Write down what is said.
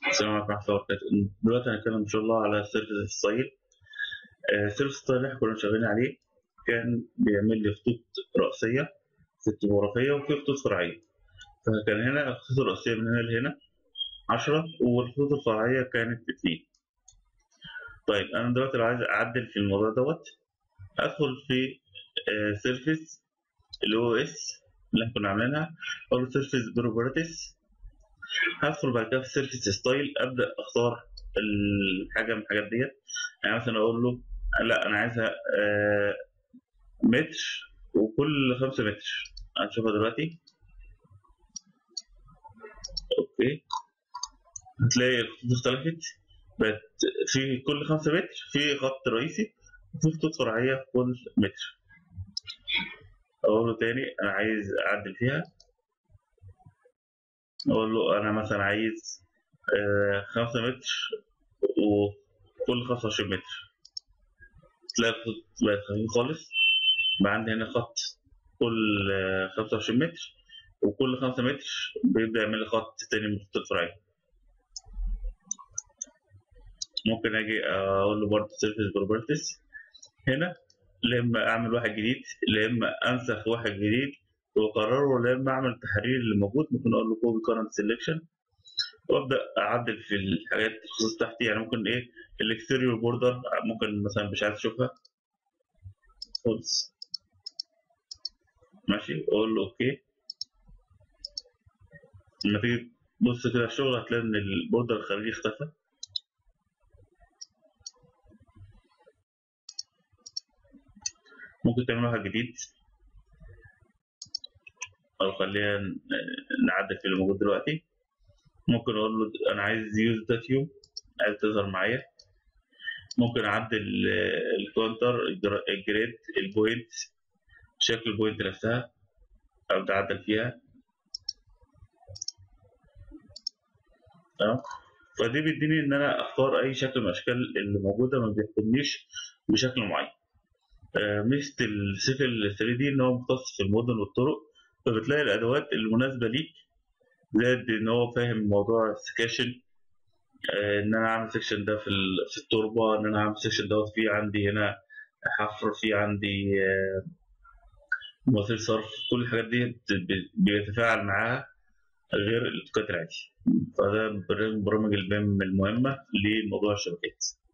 السلام عليكم ورحمة الله وبركاته دلوقتي هنتكلم إن شاء الله على سيرفيس ستايل سيرفيس ستايل اللي احنا كنا شغالين عليه كان بيعمل لي خطوط رأسية في التopografية وفي خطوط فرعية فكان هنا الخطوط الرأسية من هنا لهنا عشرة والخطوط الفرعية كانت اتنين طيب أنا دلوقتي لو عايز أعدل في الموضوع دوت أدخل في سيرفيس اللي هو اس اللي احنا كنا عاملينها أقول له سيرفيس بروبرتيز هدخل بعد كده في سيرفيس ستايل ابدا اختار الحاجه من الحاجات ديت يعني مثلا اقول له لا انا عايزها آه متر وكل خمسة متر هنشوفها دلوقتي اوكي هتلاقي الخطوط اختلفت بقت في كل خمسة متر في خط رئيسي وفي خطوط فرعية في كل متر اقول له تاني انا عايز اعدل فيها اقول له انا مثلا عايز آه خمسة متر وكل خمسة وعشرين متر تلاقي الخط بقت خفيفة خالص بقى عندي هنا خط كل آه خمسة وعشرين متر وكل خمسة متر بيبدأ يعمل لي خط تاني من الخطوط الفرعية ممكن اجي اقول له برضه سيرفيس بروبرتيز هنا لا اما اعمل واحد جديد لا اما انسخ واحد جديد وقرروا لما اعمل التحرير اللي موجود ممكن اقول له كوبي كارنت سيلكشن وابدا اعدل في الحاجات الخصوص تحتي يعني ممكن ايه الاكستيريور بوردر ممكن مثلا مش عايز اشوفها خالص ماشي اقول له اوكي لما تيجي تبص كده الشغل هتلاقي ان البوردر الخارجي اختفى ممكن تعمل واحد جديد او خلينا نعدل في اللي موجود دلوقتي ممكن اقول له انا عايز يوز ذات فيو عايز تظهر معايا ممكن اعدل الكونتر الجريد البوينت شكل البوينت نفسها ابدا اعدل فيها تمام فدي بيديني ان انا اختار اي شكل من الاشكال اللي موجوده ما بيحكمنيش بشكل معين ميزه السيفل 3 دي ان هو مختص في المدن والطرق فبتلاقي الادوات المناسبه ليك زائد ان هو فاهم موضوع السكاشن آه ان انا اعمل سكشن ده في في التربه ان انا اعمل سكشن دوت في عندي هنا حفر في عندي آه مواسير صرف كل الحاجات دي بيتفاعل معاها غير الاوتوكاد العادي فده برامج البيم المهمه لموضوع الشبكات